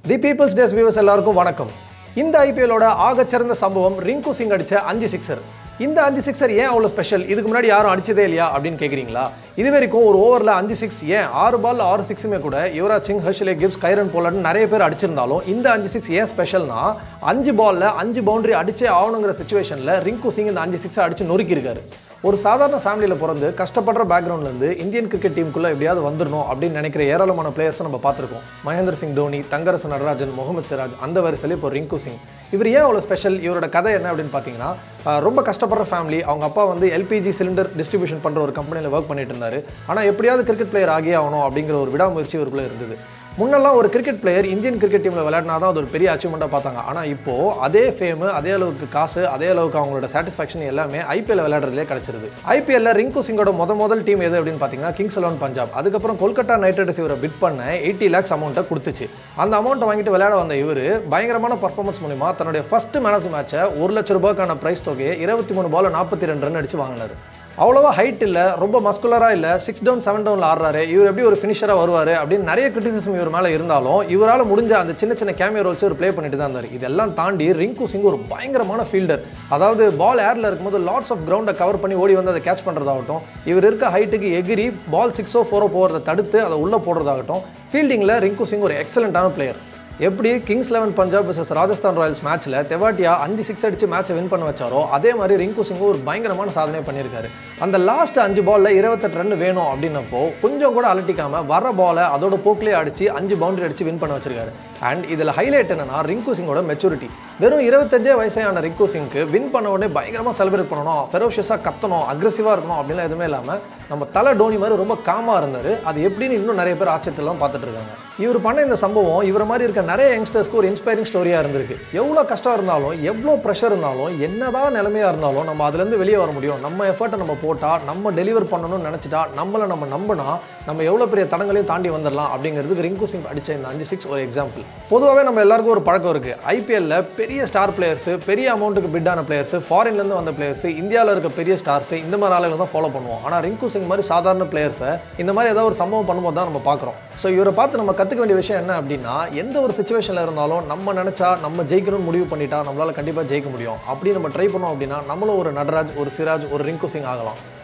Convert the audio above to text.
தி peoples days viewers எல்லாருக்கும் வணக்கம் இந்த ஐபிஎல்லோட ஆகச்சிறந்த சம்பவம் ரிங்கு சிங் அடிச்ச அஞ்சு சிக்ஸர் இந்த அஞ்சு சிக்ஸர் ஏன் அவ்வளோ ஸ்பெஷல் இதுக்கு முன்னாடி யாரும் அடிச்சதே இல்லையா அப்படின்னு கேட்குறீங்களா இது வரைக்கும் ஒரு ஓவரில் அஞ்சு சிக்ஸ் ஏன் ஆறு பால் ஆறு சிக்ஸுமே கூட Yuvraj Singh Herschelle Gibbs Kieron போலன்னு நிறைய பேர் அடிச்சிருந்தாலும் இந்த அஞ்சு சிக்ஸ் ஏன் ஸ்பெஷல்னா அஞ்சு பால்ல அஞ்சு பவுண்டரி அடிச்சே ஆகணுங்கிற சுச்சுவேஷனில் ரிங்கு சிங் இந்த அஞ்சு சிக்ஸை அடிச்சு நொறுக்கியிருக்காரு ஒரு சாதாரண ஃபேமிலியில் பிறந்து கஷ்டப்படுற பேக்ரவுண்ட்லேருந்து இந்தியன் கிரிக்கெட் டீமுக்குள்ளே எப்படியாவது வந்துடணும் அப்படின்னு நினைக்கிற ஏராளமான பிளேயர்ஸை நம்ம பார்த்துருக்கோம் மகேந்திர சிங் தோனி தங்கரசு நடராஜன் முகமது சிராஜ் அந்த வரிசையில் இப்போ ரிங்கு சிங் இவர் ஏன் அவ்வளோ ஸ்பெஷல் இவரோட கதை என்ன அப்படின்னு பார்த்தீங்கன்னா ஆஹ் ரொம்ப கஷ்டப்படுற ஃபேமிலி அவங்க அப்பா வந்து எல்பிஜி சிலிண்டர் டிஸ்ட்ரிபியூஷன் பண்ணுற ஒரு கம்பெனியில் ஒர்க் பண்ணிட்டு இருந்தாரு ஆனால் எப்படியாவது கிரிக்கெட் பிளேயர் ஆகியே ஆகணும் அப்படிங்கிற ஒரு விடாமுயற்சி இவருக்குள்ளே இருந்தது முன்னெல்லாம் ஒரு கிரிக்கெட் பிளேயர் இந்தியன் கிரிக்கெட் டீமில் விளையாடினா தான் அது ஒரு பெரிய அச்சீவ்மெண்ட்டாக பார்த்தாங்க ஆனால் இப்போ அதே ஃபேமு அதே அளவுக்கு காசு அதே அளவுக்கு அவங்களோட சாட்டிஸ்ஃபேக்ஷன் எல்லாமே ஐபிஎல் விளையாடுறதுலே கிடச்சிருது ஐபிஎல்ல ரிங்கு சிங்கோட முத முதல் டீம் எது அப்படின்னு பார்த்தீங்கன்னா கிங்ஸ் எலவன் பஞ்சாப் அதுக்கப்புறம் கொல்கத்தா நைட் ரைடர்ஸ் இவரை பிட் பண்ண எயிட்டி லேக்ஸ் அமௌண்ட்டை கொடுத்துச்சு அந்த அமௌண்ட்டை வாங்கிட்டு விளையாட வந்த இவர் பயங்கரமான பர்ஃபார்மன்ஸ் மூலிமா தன்னுடைய ஃபர்ஸ்ட் மேன் ஆஃப் தி மேட்சை ஒரு லட்ச ரூபாய்க்கான ப்ரைஸ் தொகையை இருபத்தி மூணு பால் நாற்பத்தி ரெண்டு ரன் அடிச்சு வாங்கினார் அவ்வளோவா ஹைட் இல்லை ரொம்ப மஸ்குலராக இல்லை சிக்ஸ் டவுன் செவன் டவுனில் ஆடுறாரு இவர் எப்படி ஒரு ஃபினிஷராக வருவார் அப்படின்னு நிறைய கிரிட்டிசிசம் இவர் மேலே இருந்தாலும் இவரால் முடிஞ்ச அந்த சின்ன சின்ன கேமியோ ரோல்ஸ் இவர் ப்ளே பண்ணிட்டு தான் இருந்தார் இதெல்லாம் தாண்டி ரிங்கு சிங் ஒரு பயங்கரமான ஃபீல்டர் அதாவது பால் ஏரில் இருக்கும்போது லாட்ஸ் ஆஃப் கிரவுண்டை கவர் பண்ணி ஓடி வந்து அதை கேட்ச் பண்ணுறதாகட்டும் இவர் இருக்க ஹைட்டுக்கு எகிரி பால் சிக்ஸோ ஃபோரோ போகிறத தடுத்து அதை உள்ளே போடுறதாகட்டும் ஃபீல்டிங்கில் ரிங்கு சிங் ஒரு எக்ஸலண்ட்டான பிளேயர் எப்படி Kings Eleven Punjab vs Rajasthan Royals மேட்ச்சில் தெவாட்டியா அஞ்சு சிக்ஸ் அடிச்சு மேட்சை வின் பண்ண வச்சாரோ அதே மாதிரி ரிங்கு சிங்கும் ஒரு பயங்கரமான சாதனை பண்ணியிருக்காரு அந்த லாஸ்ட் அஞ்சு பால்ல இருபத்தெட்டு ரன் வேணும் அப்படின்னப்போ கொஞ்சம் கூட அலட்டிக்காம வர பாலை அதோட போக்கிலே அடிச்சு அஞ்சு பவுண்டரி அடிச்சு வின் பண்ண வச்சிருக்காரு அண்ட் இதில் ஹைலைட் என்னன்னா ரிங்கு சிங்கோட மெச்சூரிட்டி வெறும் இருபத்தஞ்சே வயசான ரிங்கு சிங்க்கு வின் பண்ண உடனே பயங்கரமாக செலிப்ரேட் பண்ணணும் ஃபெரோஷியஸாக கத்தணும் அக்ரெசிவாக இருக்கணும் அப்படின்லாம் எதுவுமே இல்லாமல் நம்ம தலை டோனி மாதிரி ரொம்ப காமாக இருந்தார் அது எப்படின்னு இன்னும் நிறைய பேர் ஆச்சரியத்தெல்லாம் பார்த்துட்டு இருக்காங்க இவர் பண்ண இந்த சம்பவம் இவரை மாதிரி இருக்க நிறைய யங்ஸ்டர்ஸ்க்கு ஒரு இன்ஸ்பைரிங் ஸ்டோரியாக இருந்திருக்கு எவ்வளோ கஷ்டம் இருந்தாலும் எவ்வளோ ப்ரெஷர் இருந்தாலும் என்னதான் நிலைமையாக இருந்தாலும் நம்ம அதுலேருந்து வெளியே வர முடியும் நம்ம எஃபர்ட்டை நம்ம போட்டால் நம்ம டெலிவர் பண்ணணும்னு நினச்சிட்டா நம்மளை நம்ம நம்பினா நம்ம எவ்வளோ பெரிய தடங்களையும் தாண்டி வந்துடலாம் அப்படிங்கிறதுக்கு ரிங்கு சிங் அடிச்ச இந்த அஞ்சு சிக்ஸ் ஒரு எக்ஸாம்பிள் பொதுவாகவே நம்ம எல்லாருக்கும் ஒரு பழக்கம் இருக்குது ஐபிஎல்ல பெரிய ஸ்டார் பிளேயர்ஸ் பெரிய அமௌண்ட்டுக்கு பிட்டான பிளேயர்ஸ் ஃபாரின்லேருந்து வந்த பிளேயர்ஸ் இந்தியாவில் இருக்க பெரிய ஸ்டார்ஸ் இந்த மாதிரி ஆளுங்களை தான் ஃபாலோ பண்ணுவோம் ஆனால் ரிங்கு சிங் மாதிரி சாதாரண பிளேயர்ஸை இந்த மாதிரி ஏதாவது ஒரு சம்பவம் பண்ணும்போது தான் நம்ம பார்க்குறோம் ஸோ இவரை பார்த்து நம்ம கற்றுக்க வேண்டிய விஷயம் என்ன அப்படின்னா எந்த ஒரு சுச்சுவேஷனில் இருந்தாலும் நம்ம நினச்சா நம்ம ஜெயிக்கணும்னு முடிவு பண்ணிட்டா நம்மளால் கண்டிப்பாக ஜெயிக்க முடியும் அப்படி நம்ம ட்ரை பண்ணோம் அப்படின்னா நம்மளும் ஒரு நடராஜ் ஒரு சிராஜ் ஒரு ரிங்கு சிங் ஆகலாம்